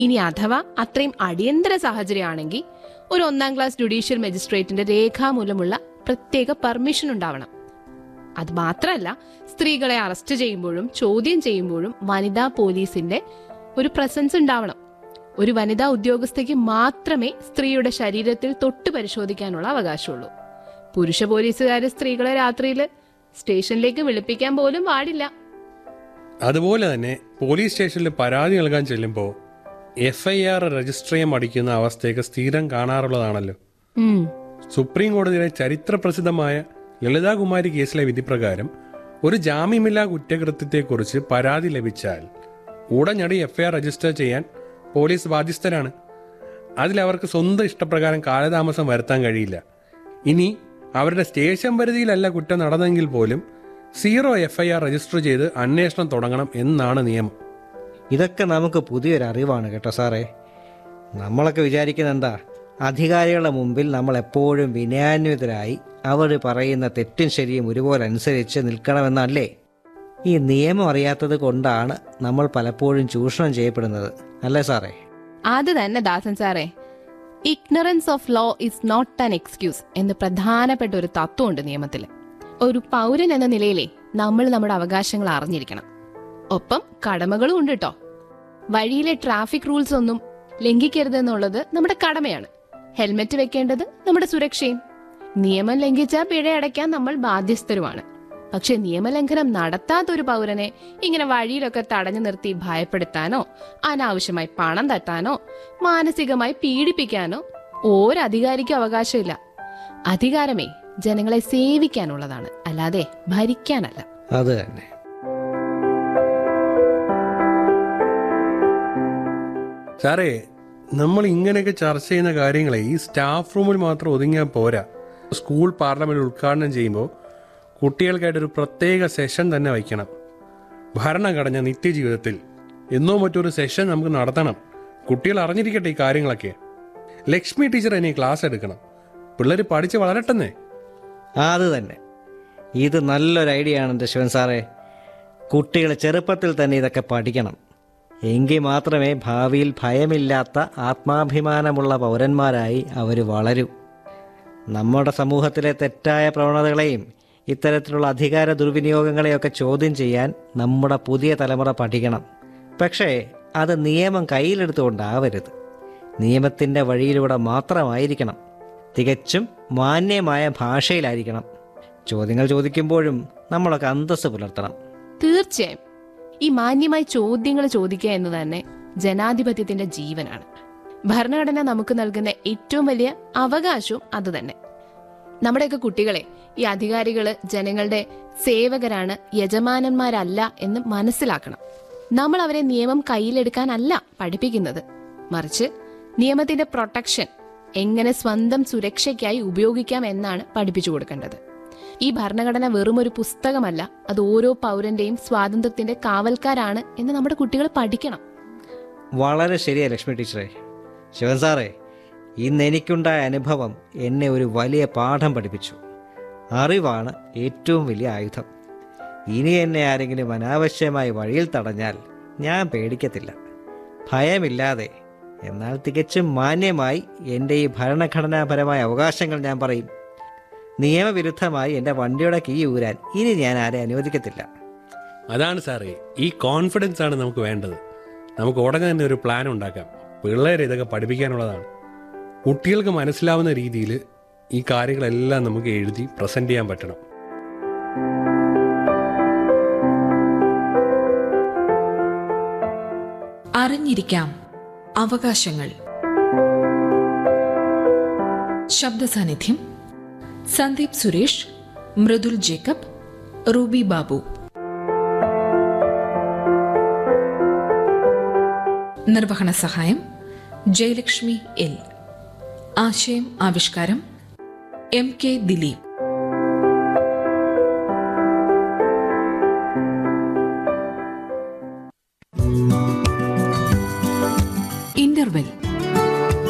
ഇനി അഥവാ അത്രയും അടിയന്തര സാഹചര്യമാണെങ്കിൽ ഒരു ഒന്നാം ക്ലാസ് ജുഡീഷ്യൽ മജിസ്ട്രേറ്റിന്റെ രേഖാമൂലമുള്ള പ്രത്യേക പെർമിഷൻ ഉണ്ടാവണം അത് മാത്രമല്ല സ്ത്രീകളെ അറസ്റ്റ് ചെയ്യുമ്പോഴും ചോദ്യം ചെയ്യുമ്പോഴും വനിതാ പോലീസിന്റെ ഒരു പ്രസൻസ് ഉണ്ടാവണം ഒരു വനിതാ ഉദ്യോഗസ്ഥയ്ക്ക് മാത്രമേ സ്ത്രീയുടെ ശരീരത്തിൽ തൊട്ട് പരിശോധിക്കാനുള്ള അവകാശമുള്ളൂ പുരുഷ പോലീസുകാർ സ്ത്രീകളെ രാത്രിയിൽ സ്റ്റേഷനിലേക്ക് വിളിപ്പിക്കാൻ പോലും പാടില്ല അതുപോലെ തന്നെ പോലീസ് സ്റ്റേഷനിൽ പരാതി നൽകാൻ ചെല്ലുമ്പോൾ എഫ് ഐ ആർ രജിസ്റ്റർ ചെയ്യാൻ മടിക്കുന്ന അവസ്ഥയൊക്കെ സ്ഥിരം കാണാറുള്ളതാണല്ലോ ഉം സുപ്രീം കോടതിയിലെ ചരിത്രപ്രസിദ്ധമായ ലളിതാകുമാരി കേസിലെ വിധിപ്രകാരം ഒരു ജാമ്യമില്ലാ കുറ്റകൃത്യത്തെക്കുറിച്ച് പരാതി ലഭിച്ചാൽ ഉടനടി എഫ് ഐ ആർ രജിസ്റ്റർ ചെയ്യാൻ പോലീസ് ബാധ്യസ്ഥരാണ് അതിലവർക്ക് സ്വന്തം ഇഷ്ടപ്രകാരം കാലതാമസം വരുത്താൻ കഴിയില്ല ഇനി അവരുടെ സ്റ്റേഷൻ പരിധിയിലല്ല കുറ്റം നടന്നെങ്കിൽ പോലും zero F I R register ചെയ്ത് അന്വേഷണം തുടങ്ങണം എന്നാണ് നിയമം ഇതൊക്കെ നമുക്ക് പുതിയൊരു അറിവാണ് കേട്ടോ സാറേ നമ്മളൊക്കെ വിചാരിക്കുന്നത് എന്താ അധികാരികളുടെ മുമ്പിൽ നമ്മൾ എപ്പോഴും വിനയാന്വിതരായി അവർ പറയുന്ന തെറ്റും ശരിയും ഒരുപോലെ അനുസരിച്ച് നിൽക്കണമെന്നല്ലേ ഈ നിയമം അറിയാത്തത് കൊണ്ടാണ് നമ്മൾ പലപ്പോഴും ചൂഷണം ചെയ്യപ്പെടുന്നത് അല്ലേ സാറേ അത് തന്നെ ദാസൻ സാറേ ignorance of law is not an excuse എന്ന് പ്രധാനപ്പെട്ട ഒരു തത്വമുണ്ട് നിയമത്തിൽ ഒരു പൗരൻ എന്ന നിലയിലെ നമ്മൾ നമ്മുടെ അവകാശങ്ങൾ അറിഞ്ഞിരിക്കണം ഒപ്പം കടമകളും ഉണ്ട് കേട്ടോ വഴിയിലെ ട്രാഫിക് റൂൾസ് ഒന്നും ലംഘിക്കരുത് എന്നുള്ളത് നമ്മുടെ കടമയാണ് ഹെൽമെറ്റ് വെക്കേണ്ടത് നമ്മുടെ സുരക്ഷയും നിയമം ലംഘിച്ചാൽ പിഴ അടയ്ക്കാൻ നമ്മൾ ബാധ്യസ്ഥരുമാണ് പക്ഷെ നിയമലംഘനം നടത്താത്ത ഒരു പൗരനെ ഇങ്ങനെ വഴിയിലൊക്കെ തടഞ്ഞു നിർത്തി ഭയപ്പെടുത്താനോ അനാവശ്യമായി പണം തട്ടാനോ മാനസികമായി പീഡിപ്പിക്കാനോ ഒരധികാരിക്കും അവകാശമില്ല അധികാരമേ ജനങ്ങളെ സേവിക്കാനുള്ളതാണ് അല്ലാതെ ഭരിക്കാനല്ല അത് തന്നെ സാറേ നമ്മൾ ഇങ്ങനെയൊക്കെ ചർച്ച ചെയ്യുന്ന കാര്യങ്ങളെ ഈ സ്റ്റാഫ് റൂമിൽ മാത്രം ഒതുങ്ങിയാൽ പോരാ സ്കൂൾ പാർലമെന്റ് ഉദ്ഘാടനം ചെയ്യുമ്പോൾ കുട്ടികൾക്കായിട്ടൊരു പ്രത്യേക സെഷൻ തന്നെ വയ്ക്കണം ഭരണഘടന നിത്യജീവിതത്തിൽ എന്നോ മറ്റൊരു സെഷൻ നമുക്ക് നടത്തണം കുട്ടികൾ അറിഞ്ഞിരിക്കട്ടെ ഈ കാര്യങ്ങളൊക്കെ ലക്ഷ്മി ടീച്ചർ ഇനി ക്ലാസ് എടുക്കണം പിള്ളേർ പഠിച്ച് വളരട്ടെന്നേ അത് തന്നെ ഇത് നല്ലൊരു ഐഡിയ ആണ് എൻ്റെ ശിവൻ സാറേ കുട്ടികൾ ചെറുപ്പത്തിൽ തന്നെ ഇതൊക്കെ പഠിക്കണം എങ്കിൽ മാത്രമേ ഭാവിയിൽ ഭയമില്ലാത്ത ആത്മാഭിമാനമുള്ള പൗരന്മാരായി അവർ വളരൂ നമ്മുടെ സമൂഹത്തിലെ തെറ്റായ പ്രവണതകളെയും ഇത്തരത്തിലുള്ള അധികാര ദുർവിനിയോഗങ്ങളെയൊക്കെ ചോദ്യം ചെയ്യാൻ നമ്മുടെ പുതിയ തലമുറ പഠിക്കണം പക്ഷേ അത് നിയമം കയ്യിലെടുത്തുകൊണ്ടാവരുത് നിയമത്തിൻ്റെ വഴിയിലൂടെ മാത്രമായിരിക്കണം തികച്ചും മാന്യമായ ഭാഷയിലായിരിക്കണം ചോദ്യങ്ങൾ ചോദിക്കുമ്പോഴും നമ്മളൊക്കെ അന്തസ്സ് പുലർത്തണം തീർച്ചയായും ഈ മാന്യമായി ചോദ്യങ്ങൾ ചോദിക്കുക എന്ന് തന്നെ ജനാധിപത്യത്തിന്റെ ജീവനാണ് ഭരണഘടന നമുക്ക് നൽകുന്ന ഏറ്റവും വലിയ അവകാശവും അത് തന്നെ നമ്മുടെയൊക്കെ കുട്ടികളെ ഈ അധികാരികള് ജനങ്ങളുടെ സേവകരാണ് യജമാനന്മാരല്ല എന്ന് മനസ്സിലാക്കണം നമ്മൾ അവരെ നിയമം കയ്യിലെടുക്കാനല്ല പഠിപ്പിക്കുന്നത് മറിച്ച് നിയമത്തിന്റെ പ്രൊട്ടക്ഷൻ എങ്ങനെ സ്വന്തം സുരക്ഷയ്ക്കായി ഉപയോഗിക്കാം എന്നാണ് പഠിപ്പിച്ചു കൊടുക്കേണ്ടത് ഈ ഭരണഘടന വെറും ഒരു പുസ്തകമല്ല അത് ഓരോ പൗരന്റെയും സ്വാതന്ത്ര്യത്തിന്റെ കാവൽക്കാരാണ് എന്ന് നമ്മുടെ കുട്ടികൾ പഠിക്കണം വളരെ ശരിയാ ലക്ഷ്മി ടീച്ചറെ ശിവൻ സാറേ ഇന്ന് എനിക്കുണ്ടായ അനുഭവം എന്നെ ഒരു വലിയ പാഠം പഠിപ്പിച്ചു അറിവാണ് ഏറ്റവും വലിയ ആയുധം ഇനി എന്നെ ആരെങ്കിലും അനാവശ്യമായി വഴിയിൽ തടഞ്ഞാൽ ഞാൻ പേടിക്കത്തില്ല ഭയമില്ലാതെ എന്നാൽ തികച്ചും മാന്യമായി എൻ്റെ ഈ ഭരണഘടനാപരമായ അവകാശങ്ങൾ ഞാൻ പറയും നിയമവിരുദ്ധമായി എൻ്റെ വണ്ടിയുടെ കീ ഊരാൻ ഇനി ഞാൻ ആരെ അനുവദിക്കത്തില്ല അതാണ് സാറേ ഈ കോൺഫിഡൻസ് ആണ് നമുക്ക് വേണ്ടത് നമുക്ക് ഉടനെ തന്നെ ഒരു പ്ലാൻ ഉണ്ടാക്കാം പിള്ളേരെ ഇതൊക്കെ പഠിപ്പിക്കാനുള്ളതാണ് കുട്ടികൾക്ക് മനസ്സിലാവുന്ന രീതിയിൽ ഈ കാര്യങ്ങളെല്ലാം നമുക്ക് എഴുതി പ്രസന്റ് ചെയ്യാൻ പറ്റണം അറിഞ്ഞിരിക്കാം അവകാശങ്ങൾ ശബ്ദ സാന്നിധ്യം സന്ദീപ് സുരേഷ് മൃദുൽ ജേക്കബ് റൂബി ബാബു നിർവഹണ സഹായം ജയലക്ഷ്മി എൽ ആശയം ആവിഷ്കാരം എം കെ ദിലീപ്